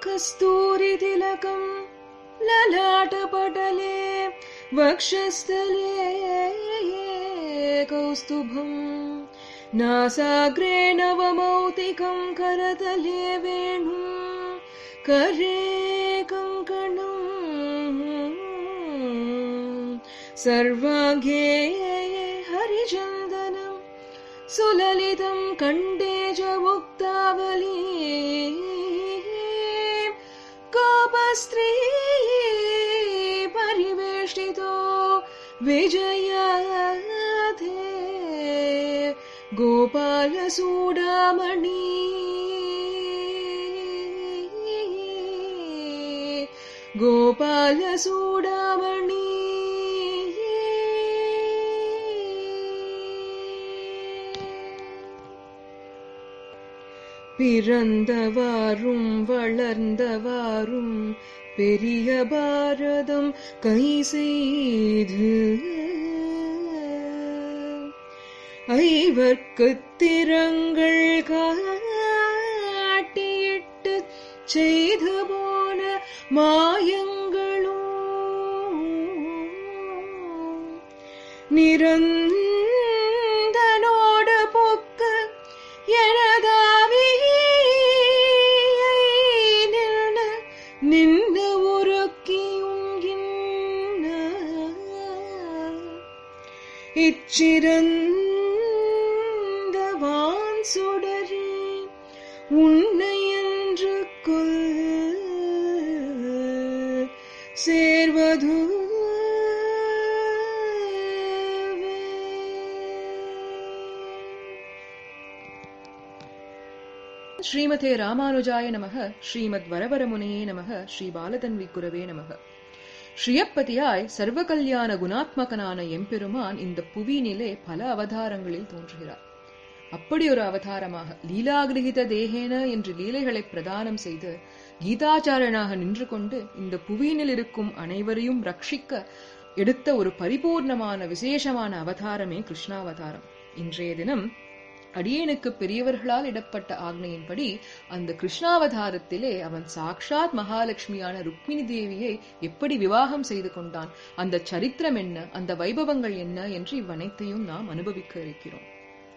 कस्तूरितिलकम् ललाटपटले वक्षस्थले कौस्तुभम् नासाग्रे नवमौतिकम् करतले वेणुम् करे कङ्कणम् सर्वाङ्गे हरिचन्दनम् सुललितम् कण्डे च मुक्तावली गोपस्त्री परिवेष्टितो विजयाधे गोपालसूडामणि गोपालसूडामणि பிறந்தவாறும் வளர்ந்தவாறும் பெரிய பாரதம் கை செய்து ஐவர்க்கு திறங்கள் காட்டியிட்டு செய்து போன மாயங்களும் நிரந்தனோடு போக்கு எனதாவியை நின்ன நின்ன உருக்கியுங்கின்ன இச்சிறந்த வான் சுடரே உன்னை என்று கொல் சேர்வது ஸ்ரீமதே ராமானுஜாய நமக ஸ்ரீமத் வரவரமுனையே நமக ஸ்ரீ பாலதன்வி குரவே நமக ஸ்ரீயப்பதியாய் சர்வ கல்யாண குணாத்மகனான எம்பெருமான் இந்த புவியினிலே பல அவதாரங்களில் தோன்றுகிறார் அப்படி ஒரு அவதாரமாக லீலாகிரகித தேகேன என்று லீலைகளை பிரதானம் செய்து கீதாச்சாரனாக நின்று கொண்டு இந்த புவியினில் இருக்கும் அனைவரையும் ரட்சிக்க எடுத்த ஒரு பரிபூர்ணமான விசேஷமான அவதாரமே கிருஷ்ணாவதாரம் இன்றைய தினம் அடியேனுக்கு பெரியவர்களால் இடப்பட்ட ஆக்னையின்படி அந்த கிருஷ்ணாவதாரத்திலே அவன் சாக்ஷாத் மகாலட்சுமியான ருக்மிணி தேவியை எப்படி விவாகம் செய்து கொண்டான் அந்த சரித்திரம் என்ன அந்த வைபவங்கள் என்ன என்று இவ்வனைத்தையும் நாம் அனுபவிக்க இருக்கிறோம்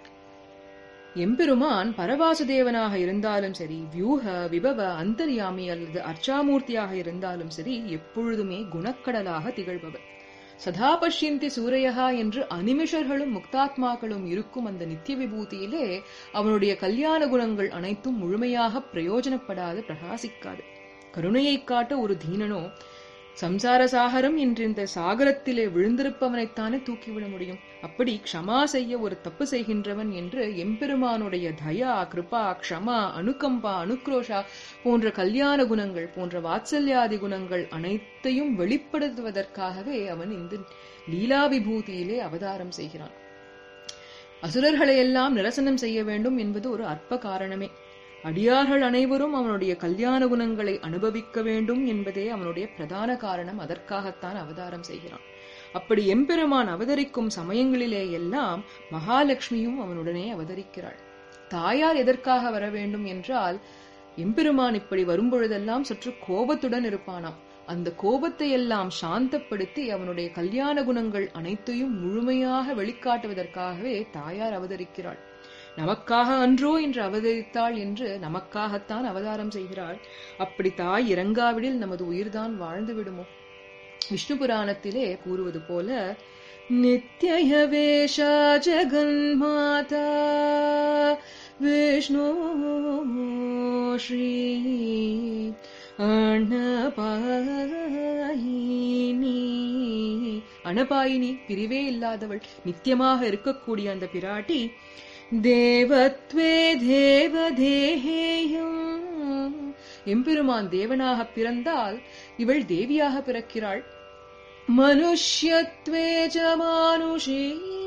எம்பெருமான் பரவாசுதேவனாக இருந்தாலும் சரி வியூக விபவ அந்தர்யாமி அல்லது அர்ச்சாமூர்த்தியாக இருந்தாலும் சரி எப்பொழுதுமே குணக்கடலாக திகழ்பவர் சதா பஷ்யந்தி சூரையகா என்று அனிமிஷர்களும் முக்தாத்மாக்களும் இருக்கும் அந்த நித்திய விபூதியிலே அவனுடைய கல்யாண குணங்கள் அனைத்தும் முழுமையாக பிரயோஜனப்படாது பிரகாசிக்காது கருணையைக் காட்ட ஒரு தீனனோ சம்சார சாகரம் என்ற இந்த சாகரத்திலே விழுந்திருப்பவனைத்தானே தூக்கிவிட முடியும் அப்படி க்ஷமா செய்ய ஒரு தப்பு செய்கின்றவன் என்று எம்பெருமானுடைய தயா கிருபா க்ஷமா அனுகம்பா அனுக்ரோஷா போன்ற கல்யாண குணங்கள் போன்ற வாத்சல்யாதி குணங்கள் அனைத்தையும் வெளிப்படுத்துவதற்காகவே அவன் இந்த லீலா விபூதியிலே அவதாரம் செய்கிறான் அசுரர்களையெல்லாம் நிரசனம் செய்ய வேண்டும் என்பது ஒரு அற்ப காரணமே அடியார்கள் அனைவரும் அவனுடைய கல்யாண குணங்களை அனுபவிக்க வேண்டும் என்பதே அவனுடைய பிரதான காரணம் அதற்காகத்தான் அவதாரம் செய்கிறான் அப்படி எம்பெருமான் அவதரிக்கும் சமயங்களிலே எல்லாம் மகாலட்சுமியும் அவனுடனே அவதரிக்கிறாள் தாயார் எதற்காக வர வேண்டும் என்றால் எம்பெருமான் இப்படி வரும்பொழுதெல்லாம் சற்று கோபத்துடன் இருப்பானாம் அந்த கோபத்தை எல்லாம் சாந்தப்படுத்தி அவனுடைய கல்யாண குணங்கள் அனைத்தையும் முழுமையாக வெளிக்காட்டுவதற்காகவே தாயார் அவதரிக்கிறாள் நமக்காக அன்றோ என்று அவதரித்தாள் என்று நமக்காகத்தான் அவதாரம் செய்கிறாள் அப்படி தாய் இறங்காவிடில் நமது உயிர்தான் வாழ்ந்து விடுமோ விஷ்ணு புராணத்திலே கூறுவது போல நித்யய வேஷா ஜெகன்மாதா விஷ்ணு ஸ்ரீ அணபாயினி அணபாயினி பிரிவே இல்லாதவள் நித்தியமாக இருக்கக்கூடிய அந்த பிராட்டி தேவத்வே தேவதேகேயம் எம்பெருமான் தேவனாக பிறந்தால் இவள் தேவியாக பிறக்கிறாள் மனுஷ்யத்வே ச மானுஷி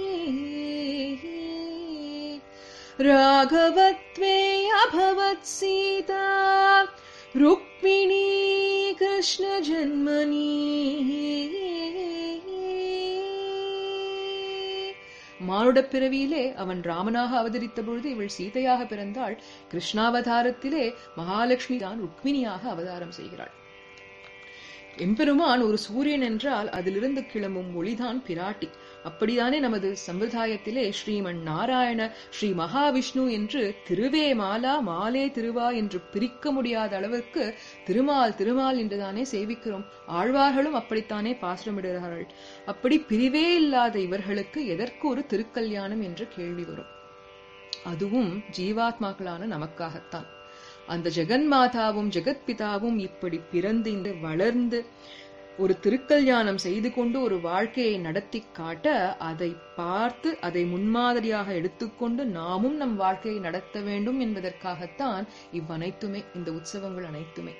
ராகவத்வே அபவத் சீதா ருக்மிணி கிருஷ்ண ஜன்மனி மானுட பிறவியிலே அவன் ராமனாக அவதரித்த பொழுது இவள் சீதையாக பிறந்தாள் கிருஷ்ணாவதாரத்திலே மகாலட்சுமி தான் ருக்மிணியாக அவதாரம் செய்கிறாள் எம்பெருமான் ஒரு சூரியன் என்றால் அதிலிருந்து கிளம்பும் ஒளிதான் பிராட்டி அப்படிதானே நமது சம்பிரதாயத்திலே ஸ்ரீமன் நாராயண ஸ்ரீ மகாவிஷ்ணு என்று திருவே மாலா மாலே திருவா என்று பிரிக்க முடியாத அளவிற்கு திருமால் திருமால் என்றுதானே சேவிக்கிறோம் ஆழ்வார்களும் அப்படித்தானே பாசுரமிடுகிறார்கள் அப்படி பிரிவே இல்லாத இவர்களுக்கு எதற்கு ஒரு திருக்கல்யாணம் என்ற கேள்வி வரும் அதுவும் ஜீவாத்மாக்களான நமக்காகத்தான் அந்த ஜெகன்மாதாவும் ஜெகத்பிதாவும் இப்படி பிறந்து இந்த வளர்ந்து ஒரு திருக்கல்யாணம் செய்து கொண்டு ஒரு வாழ்க்கையை நடத்தி காட்ட அதை பார்த்து அதை முன்மாதிரியாக எடுத்துக்கொண்டு நாமும் நம் வாழ்க்கையை நடத்த வேண்டும் என்பதற்காகத்தான் இவ்வனைத்துமே இந்த உற்சவங்கள் அனைத்துமே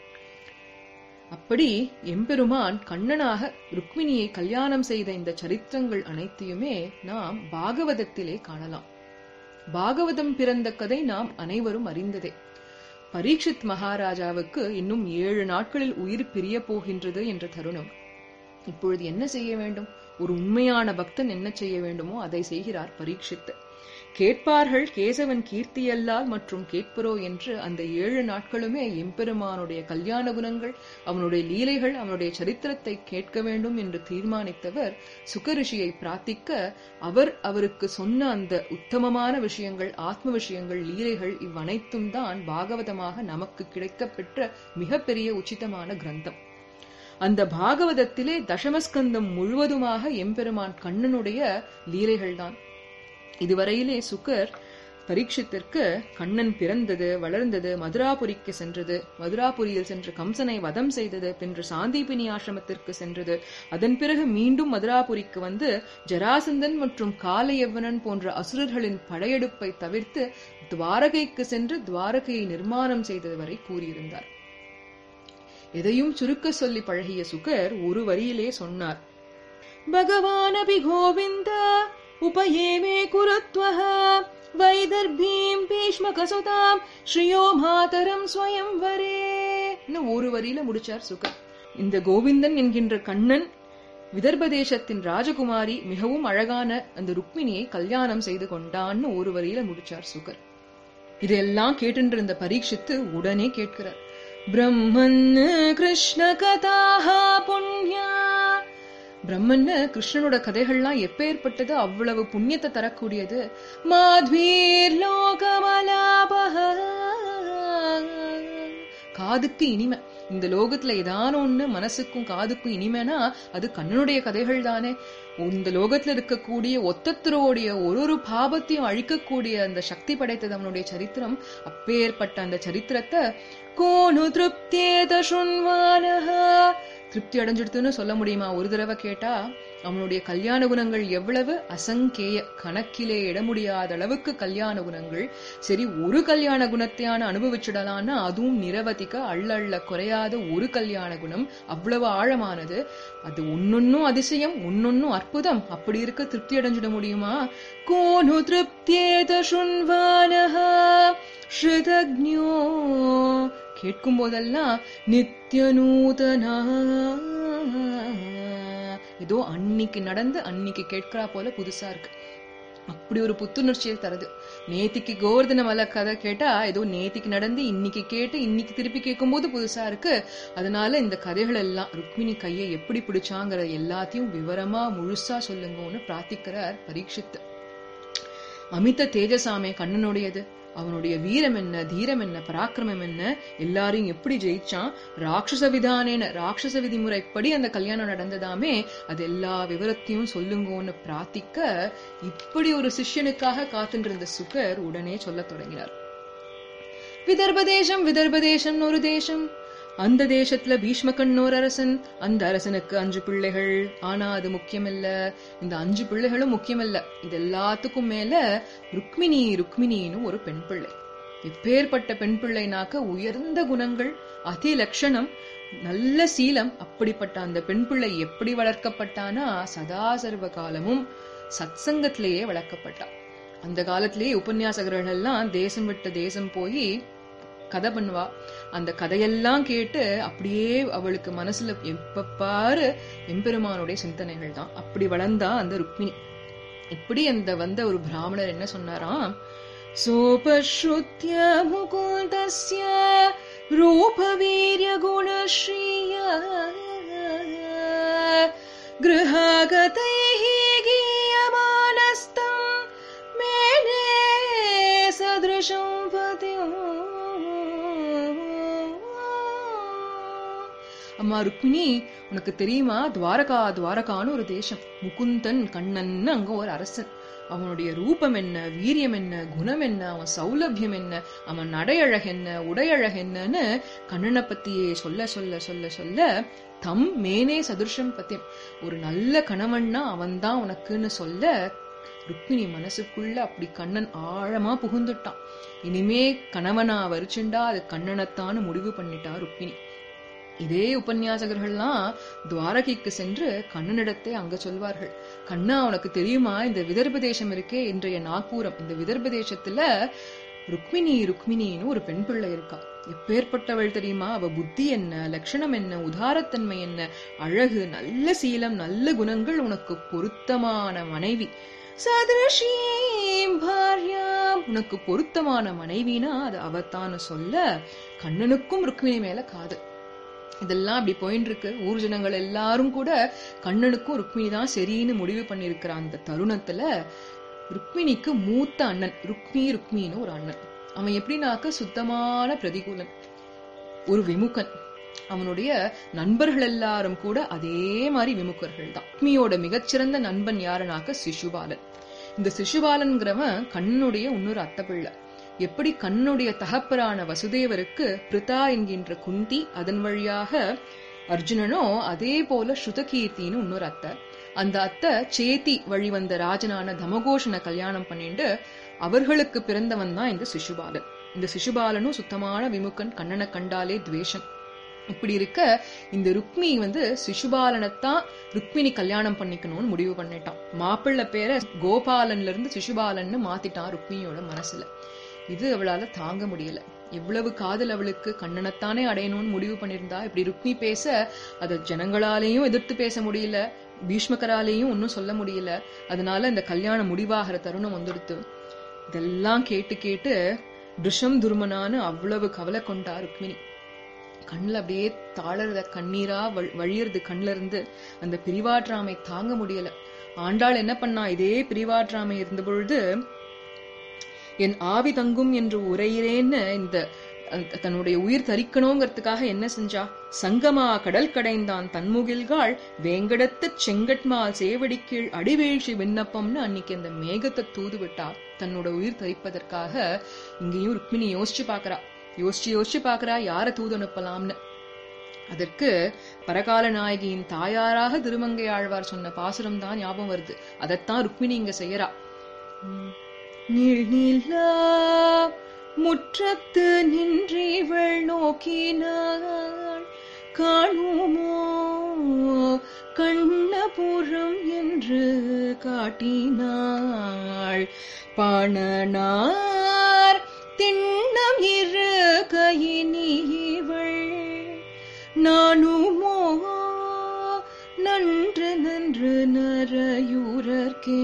அப்படி எம்பெருமான் கண்ணனாக ருக்மிணியை கல்யாணம் செய்த இந்த சரித்திரங்கள் அனைத்தையுமே நாம் பாகவதத்திலே காணலாம் பாகவதம் பிறந்த கதை நாம் அனைவரும் அறிந்ததே பரீட்சித் மகாராஜாவுக்கு இன்னும் ஏழு நாட்களில் உயிர் பிரிய போகின்றது என்ற தருணம் இப்பொழுது என்ன செய்ய வேண்டும் ஒரு உண்மையான பக்தன் என்ன செய்ய வேண்டுமோ அதை செய்கிறார் பரீட்சித்து கேட்பார்கள் கேசவன் கீர்த்தியல்லால் மற்றும் கேட்பரோ என்று அந்த ஏழு நாட்களுமே எம்பெருமானுடைய கல்யாண குணங்கள் அவனுடைய லீலைகள் அவனுடைய சரித்திரத்தை கேட்க வேண்டும் என்று தீர்மானித்தவர் சுகரிஷியை பிரார்த்திக்க அவர் அவருக்கு சொன்ன அந்த உத்தமமான விஷயங்கள் ஆத்ம விஷயங்கள் லீலைகள் இவ்வனைத்தும் தான் பாகவதமாக நமக்கு கிடைக்கப்பெற்ற மிகப்பெரிய உச்சிதமான கிரந்தம் அந்த பாகவதத்திலே தசமஸ்கந்தம் முழுவதுமாக எம்பெருமான் கண்ணனுடைய லீலைகள்தான் இதுவரையிலே சுகர் பரீட்சித்திற்கு கண்ணன் பிறந்தது வளர்ந்தது மதுராபுரிக்கு சென்றது மதுராபுரியில் சென்று கம்சனை வதம் செய்தது பின்று சாந்தீபினி ஆசிரமத்திற்கு சென்றது அதன் பிறகு மீண்டும் மதுராபுரிக்கு வந்து ஜராசந்தன் மற்றும் காலயவனன் போன்ற அசுரர்களின் படையெடுப்பை தவிர்த்து துவாரகைக்கு சென்று துவாரகையை நிர்மாணம் செய்தது வரை கூறியிருந்தார் எதையும் சுருக்க சொல்லி பழகிய சுகர் ஒரு வரியிலே சொன்னார் பகவானபி கோவிந்த उपयेमे कुरुत्वः வைதர்பீம் பீஷ்மகசுதாம் ஸ்ரீயோ மாதரம் ஸ்வயம்வரே ஒரு வரியில முடிச்சார் சுகர் இந்த கோவிந்தன் என்கின்ற கண்ணன் விதர்ப தேசத்தின் ராஜகுமாரி மிகவும் அழகான அந்த ருக்மிணியை கல்யாணம் செய்து கொண்டான்னு ஒரு வரியில முடிச்சார் சுகர் இதெல்லாம் கேட்டுருந்த பரீட்சித்து உடனே கேட்கிறார் பிரம்மன் கிருஷ்ண கதாஹா புண்ணியா பிரம்மன் கிருஷ்ணனோட கதைகள்லாம் எப்பேற்பட்டது அவ்வளவு புண்ணியத்தை தரக்கூடியது மாத்வீர் லோகமலாபக காதுக்கு இனிமை இந்த லோகத்துல ஏதான ஒண்ணு மனசுக்கும் காதுக்கும் இனிமைனா அது கண்ணனுடைய கதைகள் தானே இந்த லோகத்துல இருக்கக்கூடிய ஒத்தத்திரோடைய ஒரு ஒரு பாபத்தையும் அழிக்கக்கூடிய அந்த சக்தி படைத்தது அவனுடைய சரித்திரம் அப்பேற்பட்ட அந்த சரித்திரத்தை கோனு திருப்தியேத சுண்வானஹா திருப்தி அடைஞ்சிடுத்துன்னு சொல்ல முடியுமா ஒரு தடவை கேட்டா அவனுடைய கல்யாண குணங்கள் எவ்வளவு அசங்கேய கணக்கிலே இட முடியாத அளவுக்கு கல்யாண குணங்கள் சரி ஒரு கல்யாண குணத்தையான அனுபவிச்சிடலான்னா அதுவும் நிரவதிக்க அள்ளள்ள குறையாத ஒரு கல்யாண குணம் அவ்வளவு ஆழமானது அது ஒன்னொன்னும் அதிசயம் ஒன்னொன்னும் அற்புதம் அப்படி இருக்க திருப்தி அடைஞ்சிட முடியுமா கோனு திருப்தியேத சுண்வானஹா ஸ்ருதக்ஞோ கேட்கும் போதெல்லாம் நித்திய நூதனா ஏதோ அன்னைக்கு நடந்து அன்னைக்கு கேட்கிறா போல புதுசா இருக்கு அப்படி ஒரு புத்துணர்ச்சியை தருது நேத்திக்கு கோவர்தன மலை கதை கேட்டா ஏதோ நேத்திக்கு நடந்து இன்னைக்கு கேட்டு இன்னைக்கு திருப்பி கேட்கும் போது புதுசா இருக்கு அதனால இந்த கதைகள் எல்லாம் ருக்மிணி கையை எப்படி பிடிச்சாங்கிற எல்லாத்தையும் விவரமா முழுசா சொல்லுங்கன்னு பிரார்த்திக்கிறார் பரீட்சித்து அமித தேஜசாமே கண்ணனுடையது அவனுடைய வீரம் என்ன தீரம் என்ன பராக்கிரமம் என்ன எல்லாரையும் எப்படி ஜெயிச்சான் ராட்சச விதானேன ராட்சச விதிமுறைப்படி அந்த கல்யாணம் நடந்ததாமே அது எல்லா விவரத்தையும் சொல்லுங்கன்னு பிரார்த்திக்க இப்படி ஒரு சிஷ்யனுக்காக காத்துருந்த சுகர் உடனே சொல்லத் தொடங்கினார் விதர்ப தேசம் விதர்ப தேசம் ஒரு தேசம் அந்த தேசத்துல பீஷ்மகண்ணோர் அரசன் அந்த அரசனுக்கு அஞ்சு பிள்ளைகள் ஆனா அது முக்கியமில்ல இந்த அஞ்சு பிள்ளைகளும் முக்கியமில்ல இது எல்லாத்துக்கும் மேல ருக்மிணி ருக்மிணின்னு ஒரு பெண் பிள்ளை எப்பேற்பட்ட பெண் பிள்ளைனாக்க உயர்ந்த குணங்கள் அதி லட்சணம் நல்ல சீலம் அப்படிப்பட்ட அந்த பெண் பிள்ளை எப்படி வளர்க்கப்பட்டானா சதா சர்வ காலமும் சத்சங்கத்திலேயே வளர்க்கப்பட்டா அந்த காலத்திலேயே உபன்யாசகர்கள் எல்லாம் தேசம் விட்டு தேசம் போய் கதை பண்ணுவா அந்த கதையெல்லாம் கேட்டு அப்படியே அவளுக்கு மனசுல எப்ப பாரு எம்பெருமானுடைய சிந்தனைகள் தான் அப்படி வளர்ந்தா அந்த ருக்மிணி இப்படி அந்த வந்த ஒரு பிராமணர் என்ன சொன்னாராம் சோபஸ்ருத்ய முகுந்தஸ்ய ரூபவீரிய குணஸ்ரீய गृहागतैः गीयमानस्तम् मेने सदृशं पतिम् அம்மா ருக்மிணி உனக்கு தெரியுமா துவாரகா துவாரகான்னு ஒரு தேசம் முகுந்தன் கண்ணன் அங்க ஒரு அரசன் அவனுடைய ரூபம் என்ன வீரியம் என்ன குணம் என்ன அவன் சௌலபியம் என்ன அவன் நடையழகு என்ன உடையழகு என்னன்னு கண்ணனை பத்தியே சொல்ல சொல்ல சொல்ல சொல்ல தம் மேனே சதுர்ஷம் பத்தியம் ஒரு நல்ல கணவன்னா அவன்தான் உனக்குன்னு சொல்ல ருக்மிணி மனசுக்குள்ள அப்படி கண்ணன் ஆழமா புகுந்துட்டான் இனிமே கணவனா வரிச்சுண்டா அது கண்ணனைத்தான்னு முடிவு பண்ணிட்டா ருக்மிணி இதே உபன்யாசகர்கள்லாம் துவாரகைக்கு சென்று கண்ணனிடத்தை அங்க சொல்வார்கள் கண்ணா உனக்கு தெரியுமா இந்த விதர்ப தேசம் இருக்கே இன்றைய நாக்பூரம் இந்த விதர்ப தேசத்துல ருக்மிணி ருக்மிணின்னு ஒரு பெண் பிள்ளை இருக்கா எப்பேற்பட்டவள் தெரியுமா அவ புத்தி என்ன லட்சணம் என்ன உதாரத்தன்மை என்ன அழகு நல்ல சீலம் நல்ல குணங்கள் உனக்கு பொருத்தமான மனைவி சதரஷீம் பாரியா உனக்கு பொருத்தமான மனைவினா அது அவத்தான்னு சொல்ல கண்ணனுக்கும் ருக்மிணி மேல காதல் இதெல்லாம் அப்படி போயின்னு இருக்கு ஊர் ஜனங்கள் எல்லாரும் கூட கண்ணனுக்கும் ருக்மிணி தான் சரின்னு முடிவு பண்ணிருக்கிற அந்த தருணத்துல ருக்மிணிக்கு மூத்த அண்ணன் ருக்மி ருக்மின்னு ஒரு அண்ணன் அவன் எப்படின்னாக்க சுத்தமான பிரதிகூலன் ஒரு விமுகன் அவனுடைய நண்பர்கள் எல்லாரும் கூட அதே மாதிரி விமுகர்கள் தான் ருக்மியோட மிகச்சிறந்த நண்பன் யாருனாக்க சிசுபாலன் இந்த சிசுபாலன்கிறவன் கண்ணனுடைய இன்னொரு அத்தை பிள்ளை எப்படி கண்ணுடைய தகப்பரான வசுதேவருக்கு பிரிதா என்கின்ற குந்தி அதன் வழியாக அர்ஜுனனோ அதே போல ஸ்ருதகீர்த்தின்னு இன்னொரு அத்தை அந்த அத்தை சேத்தி வழி வந்த ராஜனான தமகோஷனை கல்யாணம் பண்ணிட்டு அவர்களுக்கு பிறந்தவன் தான் இந்த சிசுபாலன் இந்த சிசுபாலனும் சுத்தமான விமுகன் கண்ணனை கண்டாலே துவேஷம் இப்படி இருக்க இந்த ருக்மி வந்து சிசுபாலனைத்தான் ருக்மிணி கல்யாணம் பண்ணிக்கணும்னு முடிவு பண்ணிட்டான் மாப்பிள்ளை பேரை கோபாலன்ல இருந்து சிசுபாலன்னு மாத்திட்டான் ருக்மியோட மனசுல இது அவளால தாங்க முடியல எவ்வளவு காதல் அவளுக்கு கண்ணனைத்தானே அடையணும்னு முடிவு பண்ணிருந்தா இப்படி ருக்மி பேச அத ஜனங்களாலேயும் எதிர்த்து பேச முடியல பீஷ்மகராலேயும் ஒன்னும் சொல்ல முடியல அதனால இந்த கல்யாணம் முடிவாகிற தருணம் வந்துடுத்து இதெல்லாம் கேட்டு கேட்டு ரிஷம் துர்மனான்னு அவ்வளவு கவலை கொண்டா ருக்மிணி கண்ணுல அப்படியே தாளறத கண்ணீரா வழியறது கண்ணுல இருந்து அந்த பிரிவாற்றாமை தாங்க முடியல ஆண்டாள் என்ன பண்ணா இதே பிரிவாற்றாமை இருந்த பொழுது என் ஆவி தங்கும் என்று உரையிறேன்னு இந்த தன்னுடைய உயிர் தரிக்கணுங்கிறதுக்காக என்ன செஞ்சா சங்கமா கடல் கடைந்தான் தன்முகில்காள் வேங்கடத்து செங்கட்மால் சேவடி கீழ் அடிவீழ்ச்சி விண்ணப்பம்னு அன்னைக்கு அந்த மேகத்தை தூது விட்டா தன்னோட உயிர் தரிப்பதற்காக இங்கேயும் ருக்மிணி யோசிச்சு பாக்குறா யோசிச்சு யோசிச்சு பாக்குறா யார தூது அனுப்பலாம்னு அதற்கு பரகால நாயகியின் தாயாராக திருமங்கை ஆழ்வார் சொன்ன பாசுரம் தான் ஞாபகம் வருது அதைத்தான் ருக்மிணி இங்க செய்யறா நீள் நீலா முற்றத்து நின்றீவள் நோக்கினாள் காணுமோ கண்ணபுரம் என்று காட்டினாள் பாணனார் திண்ணம் இரு கையினீவள் நானுமோ நன்று நன்று நரையூரர்க்கே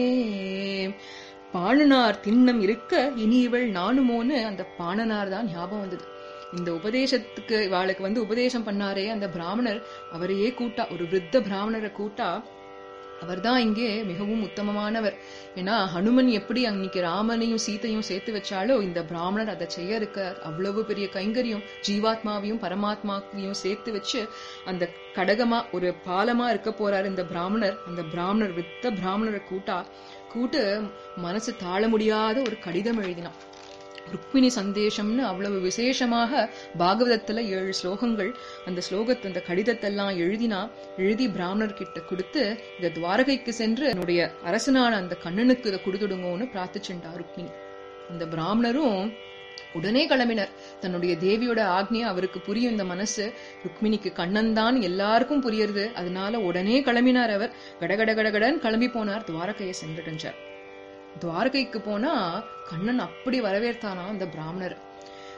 பாணனார் திண்ணம் இருக்க இனி இவள் நானுமோன்னு அந்த பாணனார் தான் ஞாபகம் வந்தது இந்த உபதேசத்துக்கு இவாளுக்கு வந்து உபதேசம் பண்ணாரே அந்த பிராமணர் அவரையே கூட்டா ஒரு விருத்த பிராமணரை கூட்டா அவர்தான் இங்கே மிகவும் உத்தமமானவர் ஏன்னா ஹனுமன் எப்படி அன்னைக்கு ராமனையும் சீத்தையும் சேர்த்து வச்சாலோ இந்த பிராமணர் அதை செய்ய இருக்கார் அவ்வளவு பெரிய கைங்கரியம் ஜீவாத்மாவையும் பரமாத்மாவையும் சேர்த்து வச்சு அந்த கடகமா ஒரு பாலமா இருக்க போறார் இந்த பிராமணர் அந்த பிராமணர் வித்த பிராமணரை கூட்டா கூட்டு மனசு தாழ முடியாத ஒரு கடிதம் எழுதினான் ருக்மிணி சந்தேஷம்னு அவ்வளவு விசேஷமாக பாகவதத்துல ஏழு ஸ்லோகங்கள் அந்த ஸ்லோகத்தை அந்த கடிதத்தெல்லாம் எழுதினா எழுதி பிராமணர் கிட்ட கொடுத்து இத துவாரகைக்கு சென்று என்னுடைய அரசனான அந்த கண்ணனுக்கு இதை கொடுத்துடுங்கன்னு பிரார்த்திச்சுண்டா ருக்மிணி அந்த பிராமணரும் உடனே கிளம்பினர் தன்னுடைய தேவியோட ஆக்னியா அவருக்கு புரியும் இந்த மனசு ருக்மிணிக்கு கண்ணன் தான் எல்லாருக்கும் புரியுறது அதனால உடனே கிளம்பினார் அவர் கடகட கடகடன் கிளம்பி போனார் துவாரகையை சென்றடைஞ்சார் துவாரகைக்கு போனா கண்ணன் அப்படி வரவேற்றானா அந்த பிராமணர்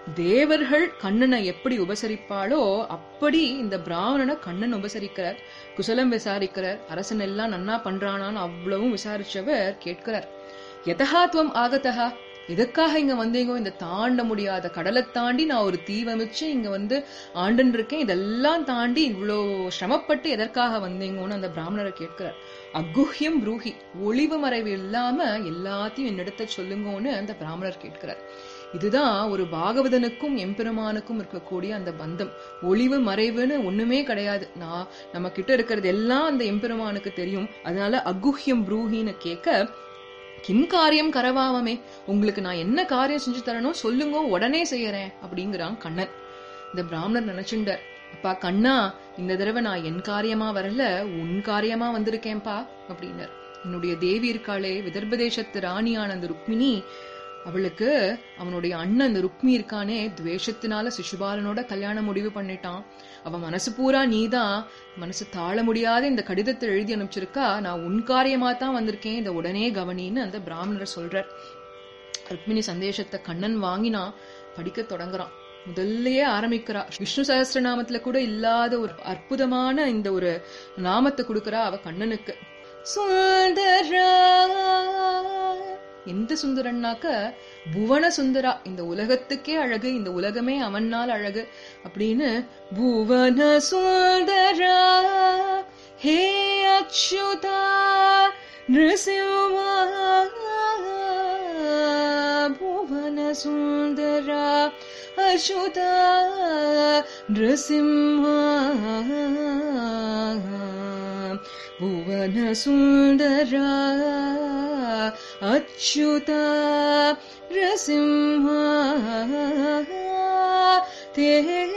தேவர்கள் கண்ணனை எப்படி உபசரிப்பாளோ அப்படி இந்த பிராமணனை கண்ணன் உபசரிக்கிறார் குசலம் விசாரிக்கிறார் அரசன் எல்லாம் நன்னா பண்றானான்னு அவ்வளவும் விசாரிச்சவர் கேட்கிறார் எதகாத்வம் ஆகதா எதுக்காக இங்க வந்தீங்கோ இந்த தாண்ட முடியாத கடலை தாண்டி நான் ஒரு தீ வமிச்சு இங்க வந்து ஆண்டுன்னு இருக்கேன் இதெல்லாம் தாண்டி இவ்வளோ சிரமப்பட்டு எதற்காக வந்தீங்கோன்னு அந்த பிராமணரை கேட்கிறார் அகுஹ்யம் ப்ரூஹி ஒளிவு மறைவு இல்லாம எல்லாத்தையும் என்னிடத்த சொல்லுங்கோன்னு அந்த பிராமணர் கேட்கிறார் இதுதான் ஒரு பாகவதனுக்கும் எம்பெருமானுக்கும் இருக்கக்கூடிய அந்த பந்தம் ஒளிவு மறைவுன்னு ஒண்ணுமே கிடையாது நான் நம்ம கிட்ட இருக்கிறது எல்லாம் அந்த எம்பெருமானுக்கு தெரியும் அதனால அகுஹ்யம் ப்ரூஹின்னு கேட்க கிம் காரியம் கரவாவமே உங்களுக்கு நான் என்ன காரியம் செஞ்சு தரணும் சொல்லுங்க உடனே செய்யறேன் அப்படிங்கிறான் கண்ணன் இந்த பிராமணர் நினைச்சுண்டார் அப்பா கண்ணா இந்த தடவை நான் என் காரியமா வரல உன் காரியமா வந்திருக்கேன்பா அப்படின்னார் என்னுடைய தேவி இருக்காளே விதர்ப தேசத்து ராணியான அந்த ருக்மிணி அவளுக்கு அவனுடைய அண்ணன் அந்த ருக்மி இருக்கானே துவேஷத்தினால சிசுபாலனோட கல்யாணம் முடிவு பண்ணிட்டான் அவன் மனசு பூரா நீதான் மனசு தாழ முடியாத இந்த கடிதத்தை எழுதி அனுப்பிச்சிருக்கா நான் உன் காரியமா தான் வந்திருக்கேன் இந்த உடனே கவனின்னு அந்த பிராமணர் சொல்றார் ருக்மிணி சந்தேஷத்தை கண்ணன் வாங்கினா படிக்க தொடங்குறான் முதல்லயே ஆரம்பிக்கிறா விஷ்ணு சகஸ்ரநாமத்துல கூட இல்லாத ஒரு அற்புதமான இந்த ஒரு நாமத்தை கொடுக்கறா அவ கண்ணனுக்கு சுந்தரா எந்த சுந்தரன்னாக்க புவன சுந்தரா இந்த உலகத்துக்கே அழகு இந்த உலகமே அவனால் அழகு அப்படின்னு புவன சுந்தரா ஹே அச்சுதா நிருசிம்மா புவன சுந்தரா அச்சுதா நிருசிம்மா भुवन सुन्दरा अच्युता नृसिंहा ते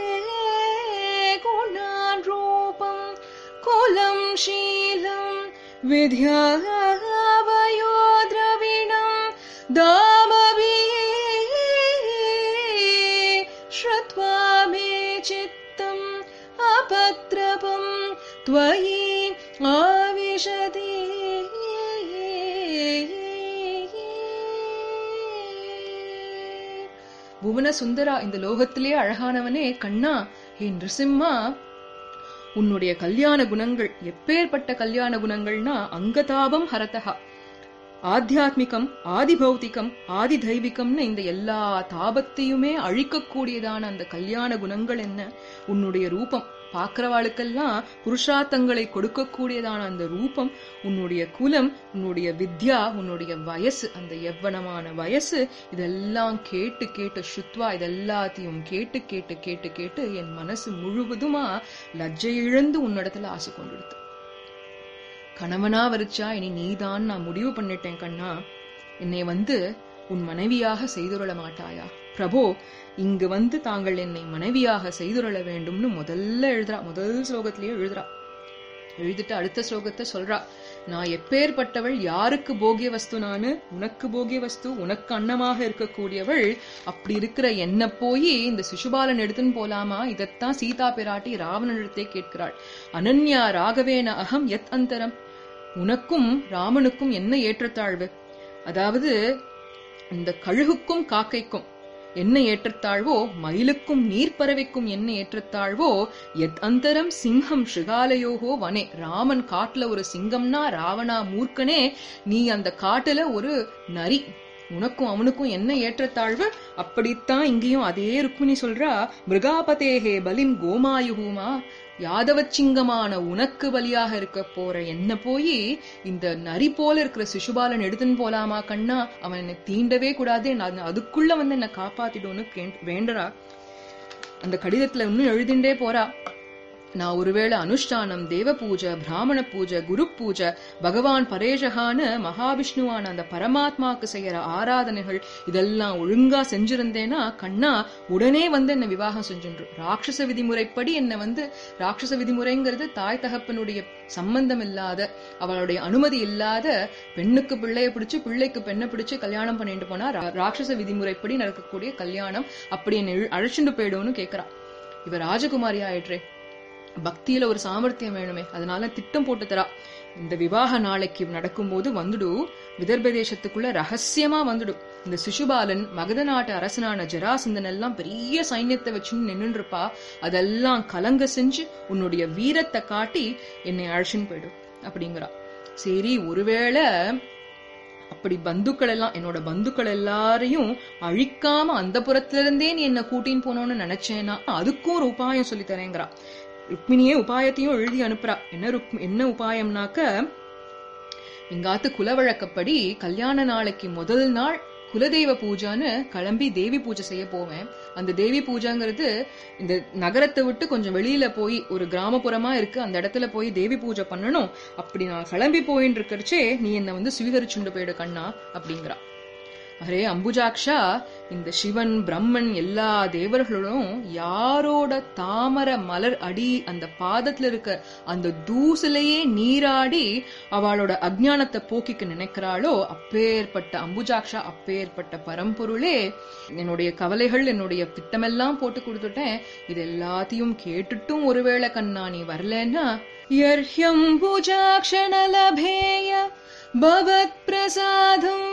गुणारूपम् कुलं शीलम् विद्यावयो द्रविणम् दामवी श्रुत्वा मे चित्तम् अपत्रपम् त्वयि ஆவிஷதி புவன சுந்தரா இந்த லோகத்திலே அழகானவனே கண்ணா ஹே நிருசிம்மா உன்னுடைய கல்யாண குணங்கள் எப்பேற்பட்ட கல்யாண குணங்கள்னா அங்கதாபம் ஹரதகா ஆத்தியாத்மிகம் ஆதி பௌத்திகம் ஆதி தெய்வீகம்னு இந்த எல்லா தாபத்தையுமே அழிக்கக்கூடியதான அந்த கல்யாண குணங்கள் என்ன உன்னுடைய ரூபம் பாக்குறவாளுக்கெல்லாம் புருஷார்த்தங்களை கொடுக்கக்கூடியதான அந்த ரூபம் உன்னுடைய குலம் உன்னுடைய வித்யா உன்னுடைய வயசு அந்த எவ்வனமான வயசு இதெல்லாம் கேட்டு கேட்டு சுத்வா இதெல்லாத்தையும் கேட்டு கேட்டு கேட்டு கேட்டு என் மனசு முழுவதுமா லஜ்ஜை இழந்து உன்னிடத்துல ஆசை கொண்டுடுத்து கணவனா வரிச்சா இனி நீதான் நான் முடிவு பண்ணிட்டேன் கண்ணா என்னை வந்து உன் மனைவியாக செய்துருள மாட்டாயா பிரபோ இங்கு வந்து தாங்கள் என்னை மனைவியாக செய்துருள வேண்டும்னு முதல்ல எழுதுறா முதல் ஸ்லோகத்திலேயே எழுதுறா எழுதிட்டு அடுத்த ஸ்லோகத்தை சொல்றா நான் எப்பேற்பட்டவள் யாருக்கு போகிய வஸ்து நானு உனக்கு போகிய வஸ்து உனக்கு அன்னமாக இருக்கக்கூடியவள் அப்படி இருக்கிற என்ன போய் இந்த சிசுபாலன் எடுத்துன்னு போலாமா இதத்தான் சீதா பிராட்டி ராவணனிடத்தே கேட்கிறாள் அனன்யா ராகவேன அகம் எத் அந்தரம் உனக்கும் ராமனுக்கும் என்ன ஏற்றத்தாழ்வு அதாவது இந்த கழுகுக்கும் காக்கைக்கும் என்ன ஏற்றத்தாழ்வோ மயிலுக்கும் நீர்ப்பறவைக்கும் என்ன ஏற்றத்தாழ்வோ எத் அந்தரம் சிங்கம் ஷிகாலயோகோ வனே ராமன் காட்டுல ஒரு சிங்கம்னா ராவணா மூர்க்கனே நீ அந்த காட்டுல ஒரு நரி உனக்கும் அவனுக்கும் என்ன ஏற்றத்தாழ்வு அப்படித்தான் இங்கேயும் அதே ருக்குனி சொல்றா மிருகாபதேகே பலிம் கோமாயுகுமா யாதவச்சிங்கமான உனக்கு பலியாக இருக்க போற என்ன போய் இந்த நரி போல இருக்கிற சிசுபாலன் எடுத்துன்னு போலாமா கண்ணா அவன் என்னை தீண்டவே கூடாது நான் அதுக்குள்ள வந்து என்ன காப்பாத்திடும்னு வேண்டரா அந்த கடிதத்துல இன்னும் எழுதிண்டே போறா நான் ஒருவேளை அனுஷ்டானம் தேவ பூஜை பிராமண பூஜை குரு பூஜை பகவான் பரேஷகான்னு மகாவிஷ்ணுவான அந்த பரமாத்மாக்கு செய்யற ஆராதனைகள் இதெல்லாம் ஒழுங்கா செஞ்சிருந்தேனா கண்ணா உடனே வந்து என்ன விவாகம் செஞ்சுன்று ராட்சச விதிமுறைப்படி என்ன வந்து ராட்சச விதிமுறைங்கிறது தாய் தகப்பனுடைய சம்பந்தம் இல்லாத அவளுடைய அனுமதி இல்லாத பெண்ணுக்கு பிள்ளைய பிடிச்சு பிள்ளைக்கு பெண்ணை பிடிச்சு கல்யாணம் பண்ணிட்டு போனா ராட்சச விதிமுறைப்படி நடக்கக்கூடிய கல்யாணம் அப்படி என்ன அழைச்சிட்டு போயிடும்னு கேக்குறா இவ ராஜகுமாரி ஆயிடுறே பக்தியில ஒரு சாமர்த்தியம் வேணுமே அதனால திட்டம் போட்டு தரா இந்த விவாக நாளைக்கு நடக்கும்போது வந்துடு விதர்ப தேசத்துக்குள்ள ரகசியமா வந்துடும் இந்த சிசுபாலன் மகத நாட்டு அரசனான ஜராசந்தன் எல்லாம் பெரிய சைன்யத்தை வச்சுன்னு நின்னுட்டு இருப்பா அதெல்லாம் கலங்க செஞ்சு உன்னுடைய வீரத்தை காட்டி என்னை அழைச்சின்னு போயிடும் அப்படிங்கிறா சரி ஒருவேளை அப்படி பந்துக்கள் எல்லாம் என்னோட பந்துக்கள் எல்லாரையும் அழிக்காம அந்த புறத்துல இருந்தே நீ என்ன கூட்டின்னு போனோம்னு நினைச்சேன்னா அதுக்கும் ஒரு உபாயம் சொல்லி தரேங்கிறா ருக்மிணியே உபாயத்தையும் எழுதி அனுப்புறா என்ன ருக் என்ன உபாயம்னாக்க எங்காத்து குலவழக்கப்படி கல்யாண நாளைக்கு முதல் நாள் குலதெய்வ பூஜான்னு கிளம்பி தேவி பூஜை செய்ய போவேன் அந்த தேவி பூஜைங்கிறது இந்த நகரத்தை விட்டு கொஞ்சம் வெளியில போய் ஒரு கிராமப்புறமா இருக்கு அந்த இடத்துல போய் தேவி பூஜை பண்ணணும் அப்படி நான் கிளம்பி போயின்னு இருக்கறச்சே நீ என்ன வந்து சுவீகரிச்சுண்டு போயிடு கண்ணா அப்படிங்கிறா அரே அம்புஜாக்ஷா இந்த சிவன் பிரம்மன் எல்லா தேவர்களும் யாரோட தாமர மலர் அடி அந்த பாதத்துல இருக்க அந்த தூசிலேயே நீராடி அவளோட அஜ்ஞானத்தை போக்கிக்க நினைக்கிறாளோ அப்பேற்பட்ட அம்புஜாக்ஷா அப்பேற்பட்ட பரம்பொருளே என்னுடைய கவலைகள் என்னுடைய திட்டமெல்லாம் போட்டு கொடுத்துட்டேன் இது எல்லாத்தையும் கேட்டுட்டும் ஒருவேளை கண்ணா நீ வரலன்னா யர்ஹ்யம்புஜாக்ஷணலபேய பவத் பிரசாதம்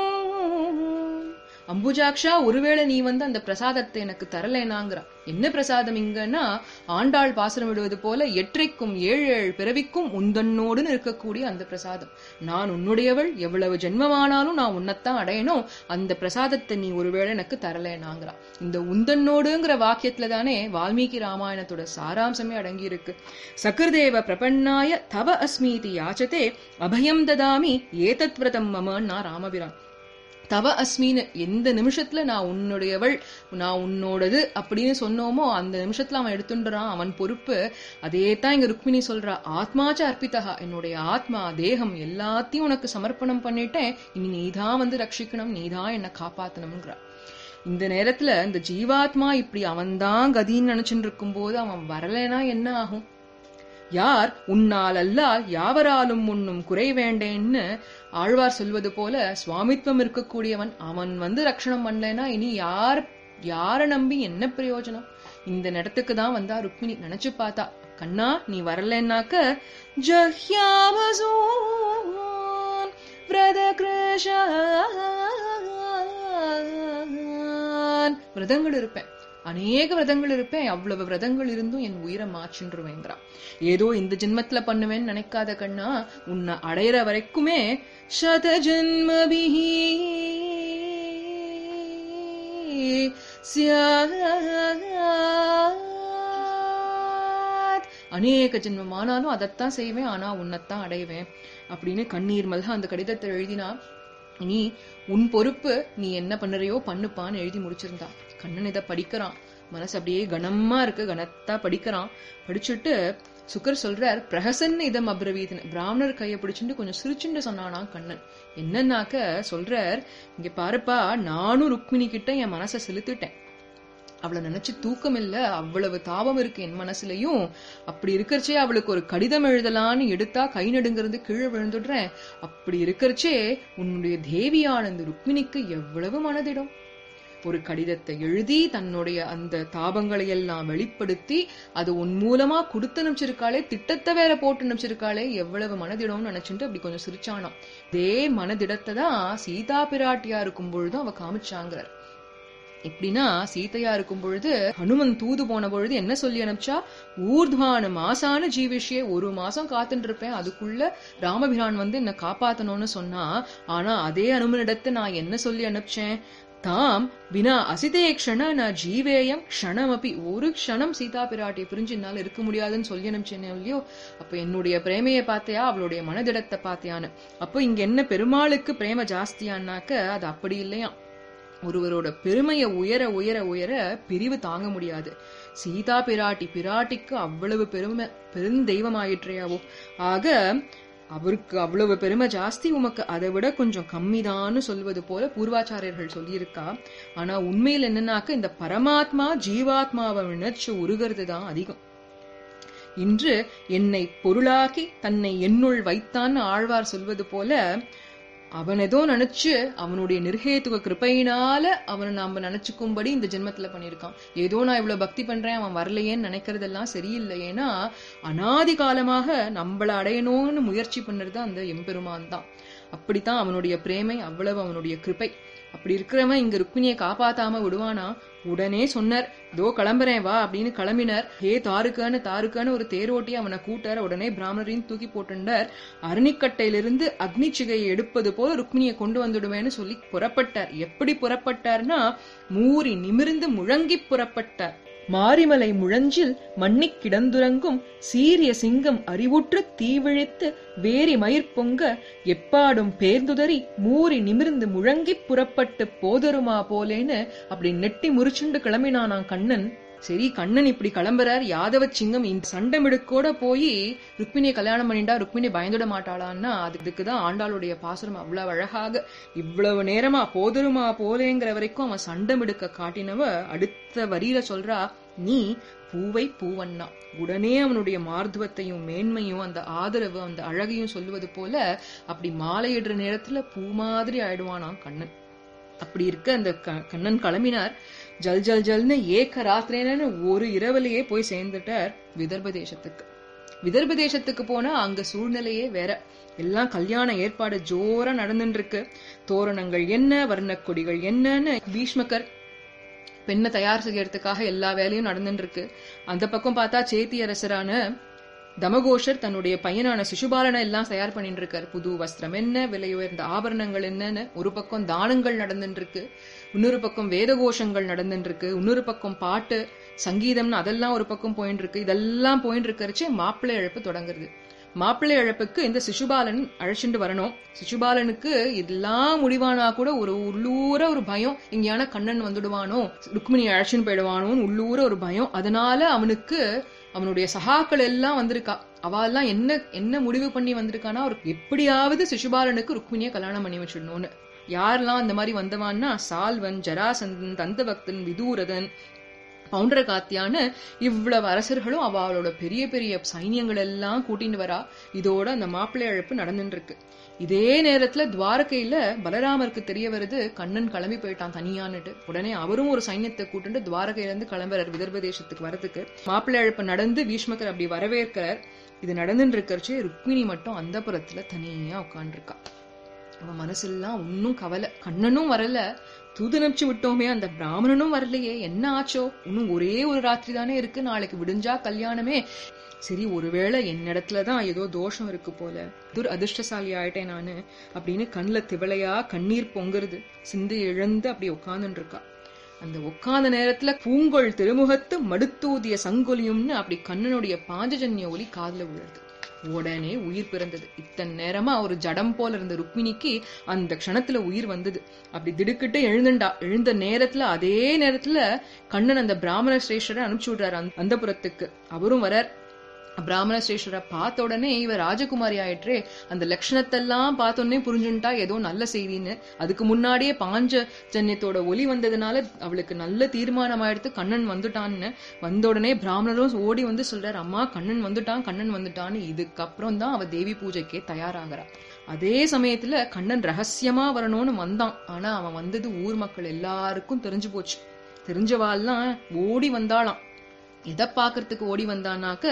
அம்புஜாக்ஷா ஒருவேளை நீ வந்து அந்த பிரசாதத்தை எனக்கு தரலேனாங்கிறா என்ன பிரசாதம் இங்கன்னா ஆண்டாள் பாசனம் விடுவது போல எற்றைக்கும் ஏழு ஏழு பிறவிக்கும் உந்தன்னோடுன்னு இருக்கக்கூடிய அந்த பிரசாதம் நான் உன்னுடையவள் எவ்வளவு ஜென்மமானாலும் நான் உன்னைத்தான் அடையணும் அந்த பிரசாதத்தை நீ ஒருவேளை எனக்கு தரலேனாங்கிறா இந்த உந்தன்னோடுங்கிற வாக்கியத்துல தானே வால்மீகி ராமாயணத்தோட சாராம்சமே அடங்கி இருக்கு சகிருதேவ பிரபன்னாய தவ அஸ்மீதி யாச்சதே அபயம் ததாமி ஏதத் விரதம் மமன்னா ராமபிரான் தவ அஸ்மின்னு எந்த நிமிஷத்துல நான் உன்னுடையவள் நான் உன்னோடது அப்படின்னு சொன்னோமோ அந்த நிமிஷத்துல அவன் எடுத்துடுறான் அவன் பொறுப்பு அதே தான் இங்க ருக்மிணி சொல்றா ஆத்மாச்ச அர்ப்பிதா என்னுடைய ஆத்மா தேகம் எல்லாத்தையும் உனக்கு சமர்ப்பணம் பண்ணிட்டேன் இனி நீதான் வந்து ரட்சிக்கணும் நீதான் என்ன காப்பாத்தணும்ங்கிறா இந்த நேரத்துல இந்த ஜீவாத்மா இப்படி அவன்தான் கதின்னு நினைச்சுட்டு இருக்கும்போது அவன் வரலைன்னா என்ன ஆகும் யார் உன்னால் அல்லால் யாவராலும் உன்னும் குறை வேண்டேன்னு ஆழ்வார் சொல்வது போல சுவாமித்வம் இருக்கக்கூடியவன் அவன் வந்து ரட்சணம் பண்ணலைன்னா இனி யார் யார நம்பி என்ன பிரயோஜனம் இந்த இடத்துக்கு தான் வந்தா ருக்மிணி நினைச்சு பார்த்தா கண்ணா நீ வரலன்னாக்க ஜஹ்யாமசூன் விரத விரதங்கள் இருப்பேன் அநேக விரதங்கள் இருப்பேன் அவ்வளவு விரதங்கள் இருந்தும் என் உயிரை மாச்சுன்றுவேங்கிறான் ஏதோ இந்த ஜென்மத்துல பண்ணுவேன்னு நினைக்காத கண்ணா உன்னை அடையிற வரைக்குமே சத ஜென்மபிஹி அநேக ஜென்மமானாலும் அதைத்தான் செய்வேன் ஆனா உன்னைத்தான் அடைவேன் அப்படின்னு கண்ணீர் மல்க அந்த கடிதத்தை எழுதினா நீ உன் பொறுப்பு நீ என்ன பண்ணுறியோ பண்ணுப்பான்னு எழுதி முடிச்சிருந்தா கண்ணன் இதை படிக்கிறான் மனசு அப்படியே கனமா இருக்கு கனத்தா படிக்கிறான் படிச்சுட்டு சுக்கர் சொல்றார் பிரஹசன் இதம் அப்ரவீதன் பிராமணர் கைய பிடிச்சுட்டு கொஞ்சம் சிரிச்சுண்டு சொன்னானா கண்ணன் என்னன்னாக்க சொல்றார் இங்க பாருப்பா நானும் ருக்மிணி கிட்ட என் மனசை செலுத்திட்டேன் அவளை நினைச்சு தூக்கம் இல்ல அவ்வளவு தாபம் இருக்கு என் மனசுலயும் அப்படி இருக்கறச்சே அவளுக்கு ஒரு கடிதம் எழுதலான்னு எடுத்தா கை நடுங்கிறது கீழே விழுந்துடுறேன் அப்படி இருக்கறச்சே உன்னுடைய தேவியான இந்த ருக்மிணிக்கு எவ்வளவு மனதிடம் ஒரு கடிதத்தை எழுதி தன்னுடைய அந்த தாபங்களை எல்லாம் வெளிப்படுத்தி அது உன் மூலமா கொடுத்து அனுப்பிச்சிருக்காளே திட்டத்தை வேற போட்டு அனுப்பிச்சிருக்காளே எவ்வளவு மனதிடம்னு நினைச்சுட்டு அப்படி கொஞ்சம் சிரிச்சானாம் இதே மனதிடத்தை தான் சீதா பிராட்டியா இருக்கும் பொழுதும் அவ காமிச்சாங்கிறார் எப்படின்னா சீதையா இருக்கும் பொழுது ஹனுமன் தூது போன பொழுது என்ன சொல்லி அனுப்பிச்சா ஊர்துவான மாசான ஜீவிஷியே ஒரு மாசம் காத்துட்டு இருப்பேன் அதுக்குள்ள ராமபிரான் வந்து என்ன காப்பாத்தணும்னு சொன்னா ஆனா அதே அனுமனிடத்தை நான் என்ன சொல்லி அனுப்பிச்சேன் தாம் வினா அசிதே க்ஷண நான் ஜீவேயம் க்ஷணமப்பி ஒரு க்ஷணம் சீதா பிராட்டியை பிரிஞ்சு என்னால இருக்க முடியாதுன்னு சொல்லி அனுப்பிச்சேனே இல்லையோ அப்ப என்னுடைய பிரேமையை பார்த்தையா அவளுடைய மனதிடத்தை பார்த்தியான்னு அப்போ இங்க என்ன பெருமாளுக்கு பிரேம ஜாஸ்தியான்னாக்க அது அப்படி இல்லையா ஒருவரோட பெருமையை உயர உயர உயர பிரிவு தாங்க முடியாது சீதா பிராட்டி பிராட்டிக்கு அவ்வளவு பெருமை பெருந்தெய்வமாயிற்றையாவோ ஆக அவருக்கு அவ்வளவு பெருமை ஜாஸ்தி உமக்கு அதை விட கொஞ்சம் கம்மிதான்னு சொல்வது போல பூர்வாச்சாரியர்கள் சொல்லியிருக்கா ஆனா உண்மையில் என்னன்னாக்க இந்த பரமாத்மா ஜீவாத்மாவை நினைச்சு உருகிறது தான் அதிகம் இன்று என்னை பொருளாக்கி தன்னை என்னுள் வைத்தான்னு ஆழ்வார் சொல்வது போல அவன் ஏதோ நினைச்சு அவனுடைய நிர்ஹேத்துவ கிருப்பையினால அவனை நாம நினைச்சுக்கும்படி இந்த ஜென்மத்துல பண்ணியிருக்கான் ஏதோ நான் இவ்வளவு பக்தி பண்றேன் அவன் வரலையேன்னு நினைக்கிறதெல்லாம் சரியில்லை ஏன்னா அனாதி காலமாக நம்மள அடையணும்னு முயற்சி பண்ணுறது அந்த எம்பெருமான் தான் அப்படித்தான் அவனுடைய பிரேமை அவ்வளவு அவனுடைய கிருப்பை அப்படி இருக்கிறவன் இங்க ருக்மிணியை காப்பாத்தாம விடுவானா உடனே சொன்னார் தோ கிளம்புறேன் வா அப்படின்னு கிளம்பினார் ஹே தாருக்கான்னு தாருக்கான்னு ஒரு தேரோட்டி அவனை கூட்டார் உடனே பிராமணரையும் தூக்கி போட்டுண்டார் அரணிக்கட்டையிலிருந்து அக்னி சிகையை எடுப்பது போல ருக்மிணியை கொண்டு வந்துடுவேன்னு சொல்லி புறப்பட்டார் எப்படி புறப்பட்டார்னா மூறி நிமிர்ந்து முழங்கி புறப்பட்டார் மாரிமலை முழஞ்சில் மண்ணிக் கிடந்துறங்கும் சீரிய சிங்கம் அறிவுற்று தீவிழித்து வேரி மயிர் பொங்க எப்பாடும் பேர்ந்துதறி மூறி நிமிர்ந்து முழங்கிப் புறப்பட்டு போதருமா போலேன்னு அப்படி நெட்டி முறிச்சுண்டு கிளம்பினானாம் கண்ணன் சரி கண்ணன் இப்படி கிளம்புறார் யாதவ சிங்கம் இந்த சண்டமிடுக்கோட போய் ருக்மிணியை கல்யாணம் பண்ணிட்டா ருக்மிணி பயந்துட மாட்டாளான்னா அதுக்குதான் ஆண்டாளுடைய பாசுரம் அவ்வளவு அழகாக இவ்வளவு நேரமா போதருமா போலேங்கிற வரைக்கும் அவன் சண்டமிடுக்க காட்டினவ அடுத்த வரியில சொல்றா நீ பூவை பூவண்ணா உடனே அவனுடைய மார்துவத்தையும் மேன்மையும் அந்த ஆதரவு அந்த அழகையும் சொல்லுவது போல அப்படி மாலையிடுற நேரத்துல பூ மாதிரி ஆயிடுவானாம் கண்ணன் அப்படி இருக்க அந்த க- கண்ணன் கிளம்பினார் ஜல் ஜல் ஜல்னு ஏக்க ராத்திரேனு ஒரு இரவுலயே போய் சேர்ந்துட்டார் விதர்ப தேசத்துக்கு விதர்ப தேசத்துக்கு போனா அங்க சூழ்நிலையே வேற எல்லாம் கல்யாண ஏற்பாடு ஜோரா நடந்துட்டு இருக்கு தோரணங்கள் என்ன வர்ணக் கொடிகள் என்னன்னு பீஷ்மகர் பெண்ணை தயார் செய்யறதுக்காக எல்லா வேலையும் நடந்துட்டு இருக்கு அந்த பக்கம் பார்த்தா சேத்தி அரசரான தமகோஷர் தன்னுடைய பையனான சிசுபாலனை எல்லாம் தயார் பண்ணிட்டு இருக்காரு புது வஸ்திரம் என்ன விலை உயர்ந்த ஆபரணங்கள் என்னன்னு ஒரு பக்கம் தானங்கள் நடந்துட்டு இருக்கு இன்னொரு பக்கம் வேதகோஷங்கள் நடந்துட்டு இருக்கு இன்னொரு பக்கம் பாட்டு சங்கீதம்னு அதெல்லாம் ஒரு பக்கம் போயிட்டு இருக்கு இதெல்லாம் போயிட்டு இருக்கறச்சு மாப்பிள்ளை இழப்பு தொடங்குறது மாப்பிள்ளை இழப்புக்கு இந்த சிசுபாலன் அழைச்சிட்டு வரணும் சிசுபாலனுக்கு இதெல்லாம் முடிவானா கூட ஒரு உள்ளூர ஒரு பயம் எங்கேயான கண்ணன் வந்துடுவானோ ருக்மிணி அழைச்சின்னு போயிடுவானோன்னு உள்ளூர ஒரு பயம் அதனால அவனுக்கு அவனுடைய சகாக்கள் எல்லாம் வந்திருக்கா அவெல்லாம் என்ன என்ன முடிவு பண்ணி வந்திருக்கானா அவர் எப்படியாவது சிசுபாலனுக்கு ருக்மிணியை கல்யாணம் பண்ணி வச்சிடணும்னு யாரெல்லாம் அந்த மாதிரி வந்தவான்னா சால்வன் ஜராசந்தன் தந்தபக்தன் விதூரதன் பவுண்டரகாத்தியான இவ்வளவு அரசர்களும் அவளோட பெரிய பெரிய சைன்யங்கள் எல்லாம் கூட்டிட்டு வரா இதோட அந்த மாப்பிள்ளை அழைப்பு நடந்துட்டு இருக்கு இதே நேரத்துல துவாரகையில பலராமருக்கு தெரிய வருது கண்ணன் கிளம்பி போயிட்டான் தனியான்னுட்டு உடனே அவரும் ஒரு சைன்யத்தை கூட்டிட்டு துவாரகையில இருந்து கிளம்புறார் விதர்ப தேசத்துக்கு வரதுக்கு மாப்பிள்ளை அழைப்பு நடந்து பீஷ்மகர் அப்படி வரவேற்கிறார் இது நடந்துட்டு இருக்கறச்சே ருக்மிணி மட்டும் அந்த புறத்துல தனியா உட்காந்துருக்கா அவன் மனசெல்லாம் ஒன்னும் கவலை கண்ணனும் வரல தூது அனுப்பிச்சு விட்டோமே அந்த பிராமணனும் வரலையே என்ன ஆச்சோ இன்னும் ஒரே ஒரு ராத்திரி தானே இருக்கு நாளைக்கு விடிஞ்சா கல்யாணமே சரி ஒருவேளை என்னிடத்துல தான் ஏதோ தோஷம் இருக்கு போல துர் அதிர்ஷ்டசாலி ஆயிட்டேன் நானு அப்படின்னு கண்ணுல திவளையா கண்ணீர் பொங்குறது சிந்தை இழந்து அப்படி உட்கார்ந்துட்டு இருக்கா அந்த உட்கார்ந்த நேரத்துல பூங்கொள் திருமுகத்து மடுத்தூதிய சங்கொலியும்னு அப்படி கண்ணனுடைய பாஞ்சஜன்ய ஒலி காதுல விழுறது உடனே உயிர் பிறந்தது இத்தனை நேரமா ஒரு ஜடம் போல இருந்த ருக்மிணிக்கு அந்த க்ஷணத்துல உயிர் வந்தது அப்படி திடுக்கிட்டு எழுந்துண்டா எழுந்த நேரத்துல அதே நேரத்துல கண்ணன் அந்த பிராமண சிரேஷ்டரை அனுப்பிச்சு விடுறாரு அந்த அந்தபுரத்துக்கு அவரும் வரார் பிராமண சிரேஷ்டரை பார்த்த உடனே இவ ராஜகுமாரி ஆயிற்றே அந்த லட்சணத்தெல்லாம் பார்த்த உடனே புரிஞ்சுட்டா ஏதோ நல்ல செய்தின்னு அதுக்கு முன்னாடியே பாஞ்ச ஜன்யத்தோட ஒலி வந்ததுனால அவளுக்கு நல்ல தீர்மானம் ஆயிடுத்து கண்ணன் வந்துட்டான்னு வந்த உடனே பிராமணரும் ஓடி வந்து சொல்றாரு அம்மா கண்ணன் வந்துட்டான் கண்ணன் வந்துட்டான்னு இதுக்கப்புறம் தான் அவ தேவி பூஜைக்கே தயாராகிறா அதே சமயத்துல கண்ணன் ரகசியமா வரணும்னு வந்தான் ஆனா அவன் வந்தது ஊர் மக்கள் எல்லாருக்கும் தெரிஞ்சு போச்சு தெரிஞ்சவாள்லாம் ஓடி வந்தாளாம் எதை பாக்குறதுக்கு ஓடி வந்தானாக்க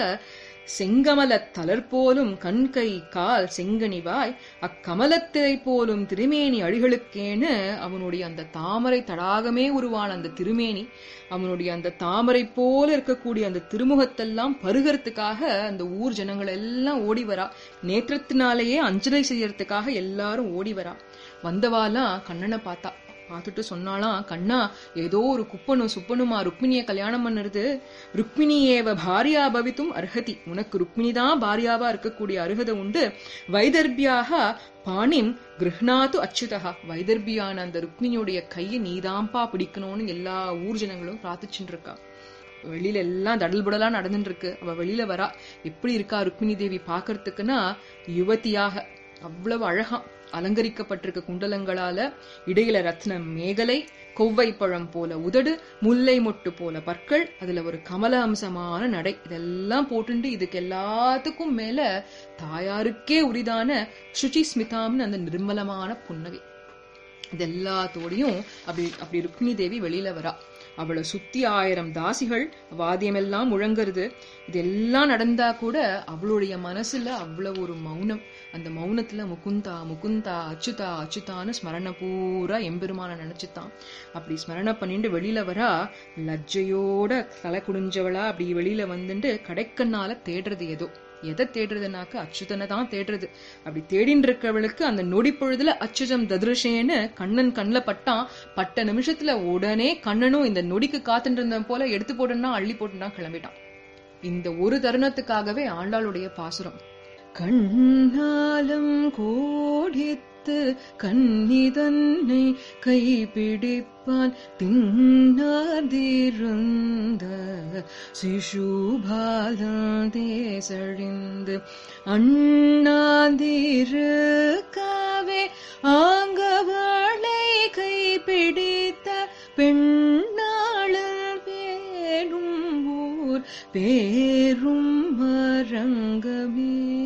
செங்கமல தளர் போலும் கண்கை கால் செங்கனிவாய் அக்கமலத்திரை போலும் திருமேனி அடிகளுக்கேன்னு அவனுடைய அந்த தாமரை தடாகமே உருவான அந்த திருமேனி அவனுடைய அந்த தாமரை போல இருக்கக்கூடிய அந்த திருமுகத்தெல்லாம் பருகிறதுக்காக அந்த ஊர் ஜனங்கள் எல்லாம் ஓடி வரா நேத்திரத்தினாலேயே அஞ்சலி செய்யறதுக்காக எல்லாரும் ஓடி வரா வந்தவாலாம் கண்ணனை பார்த்தா பார்த்துட்டு சொன்னாலாம் கண்ணா ஏதோ ஒரு குப்பனும் சுப்பனுமா ருக்மிணிய கல்யாணம் பண்ணுறது ருக்மிணியேவ பாரியா பவித்தும் அர்ஹதி உனக்கு ருக்மிணி தான் பாரியாவா இருக்கக்கூடிய அருகதை உண்டு வைதர்பியாக பாணிம் கிருஹ்னாத்து அச்சுதா வைதர்பியான அந்த ருக்மிணியுடைய கையை நீதாம்பா பிடிக்கணும்னு எல்லா ஊர் ஜனங்களும் பிரார்த்திச்சுட்டு இருக்கா வெளியில எல்லாம் தடல் புடலா நடந்துட்டு இருக்கு அவ வெளியில வரா எப்படி இருக்கா ருக்மிணி தேவி பாக்குறதுக்குன்னா யுவதியாக அவ்வளவு அழகா அலங்கரிக்கப்பட்டிருக்க குண்டலங்களால இடையில ரத்ன மேகலை கொவ்வை பழம் போல உதடு முல்லை மொட்டு போல பற்கள் அதுல ஒரு கமல அம்சமான நடை இதெல்லாம் போட்டுண்டு இதுக்கு எல்லாத்துக்கும் மேல தாயாருக்கே உரிதான சுச்சி ஸ்மிதாம்னு அந்த நிர்மலமான புன்னகை இது எல்லாத்தோடையும் அப்படி அப்படி ருக்மிணி தேவி வெளியில வரா அவளை சுத்தி ஆயிரம் தாசிகள் வாத்தியமெல்லாம் முழங்குறது இதெல்லாம் நடந்தா கூட அவளுடைய மனசுல அவ்வளவு ஒரு மௌனம் அந்த மௌனத்துல முகுந்தா முகுந்தா அச்சுதா அச்சுதான்னு ஸ்மரண பூரா எம்பெருமான நினைச்சுதான் அப்படி ஸ்மரண பண்ணிட்டு வெளியில வரா லஜ்ஜையோட தலை குடிஞ்சவளா அப்படி வெளியில வந்துட்டு கடைக்கண்ணால தேடுறது ஏதோ எதை தேடுறதுனாக்க அச்சுதனை தான் தேடுறது அப்படி தேடின்னு இருக்கிறவளுக்கு அந்த நொடி பொழுதுல அச்சுதம் ததிருஷேன்னு கண்ணன் கண்ணில் பட்டான் பட்ட நிமிஷத்துல உடனே கண்ணனும் இந்த நொடிக்கு காத்துட்டு இருந்தவன் போல எடுத்து போட்டுன்னா அள்ளி போட்டுனா கிளம்பிட்டான் இந்த ஒரு தருணத்துக்காகவே ஆண்டாளுடைய பாசுரம் கண்ணாலம் கோடித்து கன்னிதன்னை கைப்பிடிப்பான் தின்னாதிருந்த சிசுபாலந்தேசழிந்து அண்ணாதிருக்காவே ஆங்கவளை கைப்பிடித்த பெண்ணாளர் பேரும் ஊர் பேரும் மரங்கமே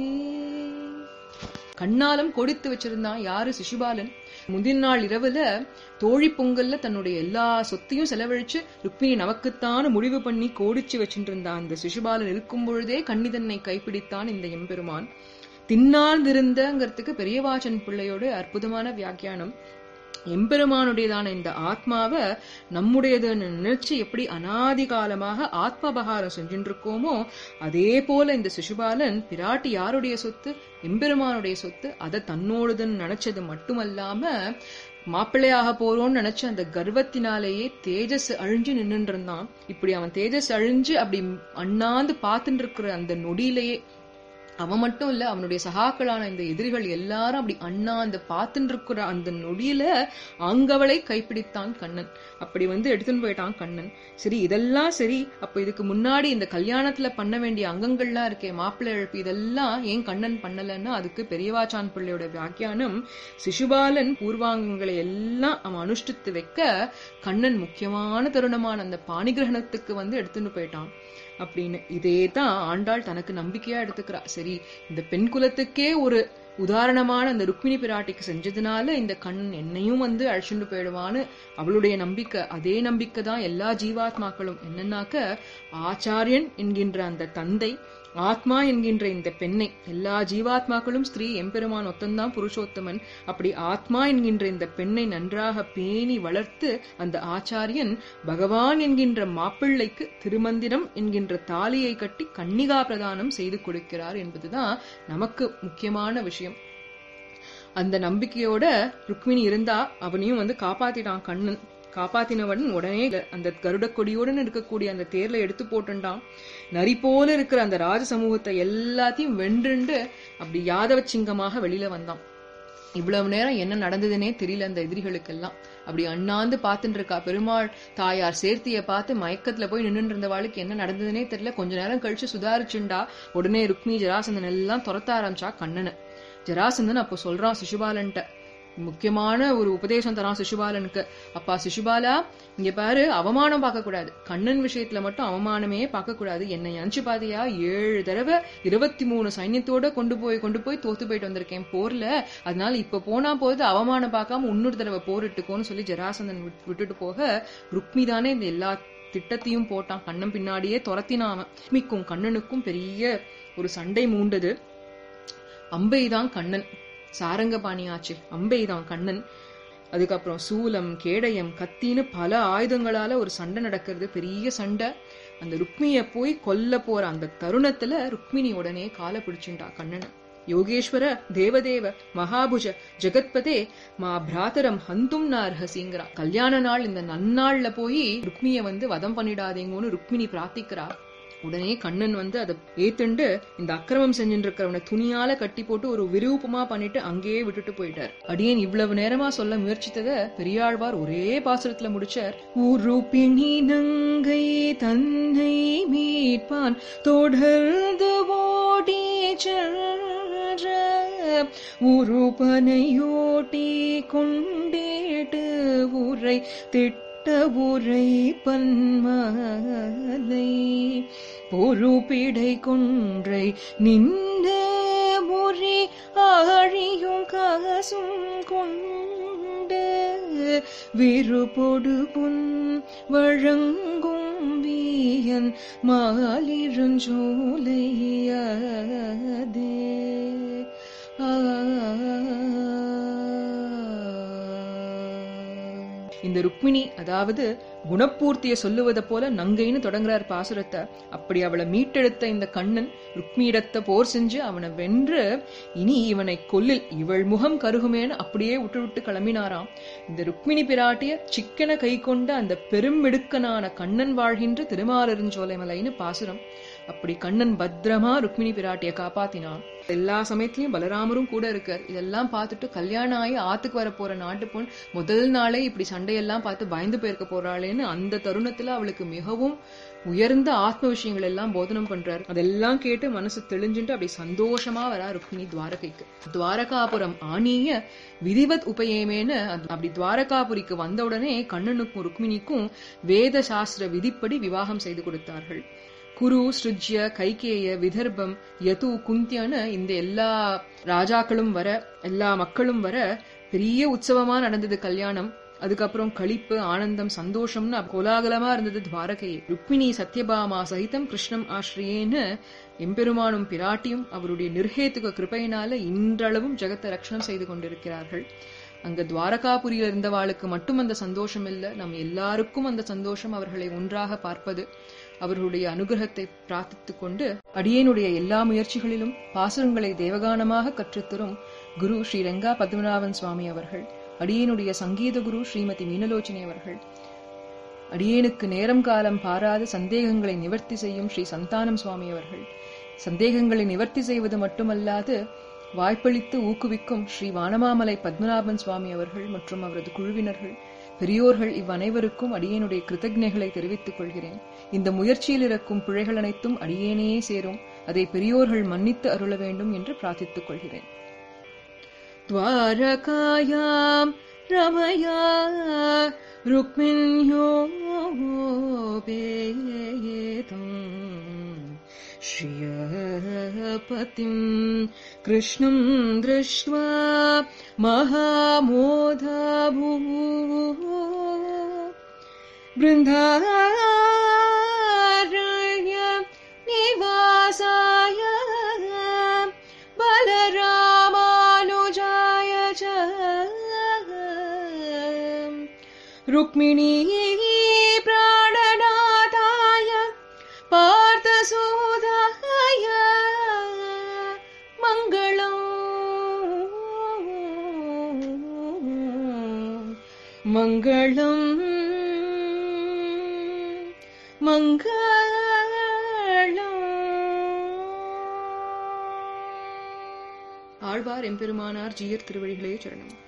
கண்ணாலம் கொடுத்து வச்சிருந்தான் யாரு சிசுபாலன் முந்தின நாள் இரவுல தோழி பொங்கல்ல தன்னுடைய எல்லா சொத்தையும் செலவழிச்சு ருக்மிணி நமக்குத்தான் முடிவு பண்ணி கோடிச்சு வச்சுட்டு இருந்தான் அந்த சிசுபாலன் இருக்கும் பொழுதே கண்ணிதன்னை கைப்பிடித்தான் இந்த எம்பெருமான் தின்னார்ந்திருந்தங்கிறதுக்கு பெரியவாச்சன் பிள்ளையோட அற்புதமான வியாக்கியானம் எம்பெருமானுடையதான இந்த ஆத்மாவை நம்முடையதுன்னு நினைச்சு எப்படி அனாதி காலமாக ஆத்மபகாரம் செஞ்சுட்டு இருக்கோமோ அதே போல இந்த சிசுபாலன் பிராட்டி யாருடைய சொத்து எம்பெருமானுடைய சொத்து அதை தன்னோடுதுன்னு நினைச்சது மட்டுமல்லாம மாப்பிள்ளையாக போறோம்னு நினைச்ச அந்த கர்வத்தினாலேயே தேஜஸ் அழிஞ்சு நின்னுட்டு இருந்தான் இப்படி அவன் தேஜஸ் அழிஞ்சு அப்படி அண்ணாந்து பார்த்துட்டு இருக்கிற அந்த நொடியிலேயே அவன் மட்டும் இல்ல அவனுடைய சகாக்களான இந்த எதிரிகள் எல்லாரும் அப்படி அண்ணா அந்த பார்த்துட்டு இருக்கிற அந்த நொடியில அங்கவளை கைப்பிடித்தான் கண்ணன் அப்படி வந்து எடுத்துன்னு போயிட்டான் கண்ணன் சரி இதெல்லாம் சரி அப்ப இதுக்கு முன்னாடி இந்த கல்யாணத்துல பண்ண வேண்டிய அங்கங்கள்லாம் இருக்கே மாப்பிள்ளை எழுப்பு இதெல்லாம் ஏன் கண்ணன் பண்ணலன்னா அதுக்கு பெரியவாச்சான் பிள்ளையோட வியாக்கியானம் சிசுபாலன் பூர்வாங்கங்களை எல்லாம் அவன் அனுஷ்டித்து வைக்க கண்ணன் முக்கியமான தருணமான அந்த பாணிகிரகணத்துக்கு வந்து எடுத்துன்னு போயிட்டான் அப்படின்னு இதே தான் ஆண்டாள் தனக்கு நம்பிக்கையா எடுத்துக்கிறா சரி இந்த பெண் குலத்துக்கே ஒரு உதாரணமான அந்த ருக்மிணி பிராட்டிக்கு செஞ்சதுனால இந்த கண்ணன் என்னையும் வந்து அழைச்சிட்டு போயிடுவான்னு அவளுடைய நம்பிக்கை அதே நம்பிக்கை தான் எல்லா ஜீவாத்மாக்களும் என்னன்னாக்க ஆச்சாரியன் என்கின்ற அந்த தந்தை ஆத்மா என்கின்ற இந்த பெண்ணை எல்லா ஜீவாத்மாக்களும் ஸ்திரீ எம்பெருமான் ஒத்தந்தான் புருஷோத்தமன் அப்படி ஆத்மா என்கின்ற இந்த பெண்ணை நன்றாக பேணி வளர்த்து அந்த ஆச்சாரியன் பகவான் என்கின்ற மாப்பிள்ளைக்கு திருமந்திரம் என்கின்ற தாலியை கட்டி கன்னிகா பிரதானம் செய்து கொடுக்கிறார் என்பதுதான் நமக்கு முக்கியமான விஷயம் அந்த நம்பிக்கையோட ருக்மிணி இருந்தா அவனையும் வந்து காப்பாத்திட்டான் கண்ணன் காப்பாத்தினவன் உடனே அந்த கருட கொடியோடன் இருக்கக்கூடிய அந்த தேர்ல எடுத்து போட்டுண்டான் நரி போல இருக்கிற அந்த ராஜ சமூகத்தை எல்லாத்தையும் வென்றுண்டு அப்படி யாதவ சிங்கமாக வெளியில வந்தான் இவ்வளவு நேரம் என்ன நடந்ததுன்னே தெரியல அந்த எதிரிகளுக்கெல்லாம் அப்படி அண்ணாந்து பார்த்துட்டு இருக்கா பெருமாள் தாயார் சேர்த்திய பார்த்து மயக்கத்துல போய் நின்று இருந்தவாளுக்கு என்ன நடந்ததுன்னே தெரியல கொஞ்ச நேரம் கழிச்சு சுதாரிச்சுண்டா உடனே ருக்மி ஜராசந்தன் எல்லாம் துரத்த ஆரம்பிச்சா கண்ணனை ஜராசந்தன் அப்போ சொல்றான் சிசுபாலன்ட்ட முக்கியமான ஒரு உபதேசம் தரான் சிசுபாலனுக்கு அப்பா சிசுபாலா இங்க பாரு அவமானம் பார்க்க கூடாது கண்ணன் விஷயத்துல மட்டும் அவமானமே பார்க்க கூடாது என்னை நினைச்சு பாத்தியா ஏழு தடவை இருபத்தி மூணு சைன்யத்தோட கொண்டு போய் கொண்டு போய் தோத்து போயிட்டு வந்திருக்கேன் போர்ல அதனால இப்ப போனா போது அவமானம் பார்க்காம இன்னொரு தடவை போரிட்டுக்கோன்னு சொல்லி ஜராசந்தன் விட்டுட்டு போக ருக்மி தானே இந்த எல்லா திட்டத்தையும் போட்டான் கண்ணன் பின்னாடியே துரத்தினான் ருக்மிக்கும் கண்ணனுக்கும் பெரிய ஒரு சண்டை மூண்டது அம்பைதான் கண்ணன் சாரங்கபாணியாச்சு அம்பைதான் கண்ணன் அதுக்கப்புறம் சூலம் கேடயம் கத்தின்னு பல ஆயுதங்களால ஒரு சண்டை நடக்கிறது பெரிய சண்டை அந்த ருக்மிய போய் கொல்ல போற அந்த தருணத்துல ருக்மிணி உடனே காலை பிடிச்சுட்டா கண்ணனை யோகேஸ்வர தேவதேவ மகாபுஜ ஜெகத்பதே மா பிராதரம் ஹந்தும் ந அர்ஹசிங்கிறா கல்யாண நாள் இந்த நன்னாள்ல போய் ருக்மிய வந்து வதம் பண்ணிடாதீங்கன்னு ருக்மிணி பிரார்த்திக்கிறா உடனே கண்ணன் வந்து அதை ஏத்துண்டு இந்த அக்கிரமம் செஞ்சுட்டு இருக்கிறவனை துணியால கட்டி போட்டு ஒரு விரூபமா பண்ணிட்டு அங்கேயே விட்டுட்டு போயிட்டார் அடியேன் இவ்வளவு நேரமா சொல்ல முயற்சித்தத பெரியாழ்வார் ஒரே பாசுரத்துல முடிச்சார் உருப்பிணி நங்கை தன்னை மீட்பான் தொடர்ந்து ஓடி சென்ற உருப்பனையோட்டி கொண்டேட்டு உரை திட்ட உரை பன்மலை பொறுப்பிடை கொன்றை நின்ற முறி ஆழியும் காசும் கொண்டு விருபொடு புன் வழங்கும் வீயன் மாலிருஞ்சோலையதே இந்த ருக்மிணி அதாவது குணப்பூர்த்திய சொல்லுவதை போல நங்கைன்னு தொடங்குறார் பாசுரத்தை அப்படி அவளை மீட்டெடுத்த இந்த கண்ணன் ருக்மியிடத்த போர் செஞ்சு அவனை வென்று இனி இவனை கொல்லில் இவள் முகம் கருகுமேன்னு அப்படியே விட்டு விட்டு கிளம்பினாராம் இந்த ருக்மிணி பிராட்டிய சிக்கன கை கொண்ட அந்த பெருமிடுக்கனான கண்ணன் வாழ்கின்ற திருமாலிருஞ்சோலைமலைன்னு பாசுரம் அப்படி கண்ணன் பத்திரமா ருக்மிணி பிராட்டிய காப்பாத்தினான் எல்லா சமயத்திலயும் பலராமரும் கூட இருக்கார் இதெல்லாம் பார்த்துட்டு கல்யாணம் ஆகி ஆத்துக்கு வர போற நாட்டு பொண் முதல் நாளே இப்படி சண்டையெல்லாம் பார்த்து பயந்து போயிருக்க போறாளேன்னு அந்த தருணத்துல அவளுக்கு மிகவும் உயர்ந்த ஆத்ம விஷயங்கள் எல்லாம் போதனம் பண்றாரு அதெல்லாம் கேட்டு மனசு தெளிஞ்சுட்டு அப்படி சந்தோஷமா வரா ருக்மிணி துவாரகைக்கு துவாரகாபுரம் ஆணிய விதிவத் உபயமேன்னு அப்படி துவாரகாபுரிக்கு வந்த உடனே கண்ணனுக்கும் ருக்மிணிக்கும் வேத சாஸ்திர விதிப்படி விவாகம் செய்து கொடுத்தார்கள் குரு ஸ்ருஜ்ய கைகேய விதர்பம் யது குந்தியான இந்த எல்லா ராஜாக்களும் வர எல்லா மக்களும் வர பெரிய உற்சவமா நடந்தது கல்யாணம் அதுக்கப்புறம் களிப்பு ஆனந்தம் சந்தோஷம்னு கோலாகலமா இருந்தது துவாரகையே ருக்மிணி சத்யபாமா சகிதம் கிருஷ்ணம் ஆශ්‍රயேன்னு எம்பெருமானும் பிராட்டியும் அவருடைய நிர்ஹேத்துக கிருபையினால இன்றளவும் ஜெகத்தை ரட்சணம் செய்து கொண்டிருக்கிறார்கள் அங்க துவாரகாபுரியில் இருந்தவாளுக்கு மட்டும் அந்த சந்தோஷம் இல்ல நம் எல்லாருக்கும் அந்த சந்தோஷம் அவர்களை ஒன்றாக பார்ப்பது அவர்களுடைய அனுகிரகத்தை பிரார்த்தித்துக் கொண்டு அடியேனுடைய எல்லா முயற்சிகளிலும் பாசுரங்களை தேவகானமாக கற்றுத்தரும் குரு ஸ்ரீ ரெங்கா பத்மநாபன் சுவாமி அவர்கள் அடியேனுடைய சங்கீத குரு ஸ்ரீமதி மீனலோச்சினி அவர்கள் அடியேனுக்கு நேரம் காலம் பாராத சந்தேகங்களை நிவர்த்தி செய்யும் ஸ்ரீ சந்தானம் சுவாமி அவர்கள் சந்தேகங்களை நிவர்த்தி செய்வது மட்டுமல்லாது வாய்ப்பளித்து ஊக்குவிக்கும் ஸ்ரீ வானமாமலை பத்மநாபன் சுவாமி அவர்கள் மற்றும் அவரது குழுவினர்கள் பெரியோர்கள் இவ்வனைவருக்கும் அடியேனுடைய கிருத்தஜைகளை தெரிவித்துக் கொள்கிறேன் இந்த முயற்சியில் இருக்கும் பிழைகள் அனைத்தும் அடியேனையே சேரும் அதை பெரியோர்கள் மன்னித்து அருள வேண்டும் என்று பிரார்த்தித்துக் கொள்கிறேன் द्वारकायां रमया रुक्मिण्योपेतम् श्रियपतिम् कृष्णम् दृष्ट्वा महामोधाभूः बृन्दारण्य निवासाय बलरामानुजाय च रुक्मिणी प्राणनाथाय पार्थसूदाय मङ्गलम् मङ्गलम् மங்களம் ஆழ்வார் எம்பெருமானார் ஜீயர் திருவழிகளே சரணம்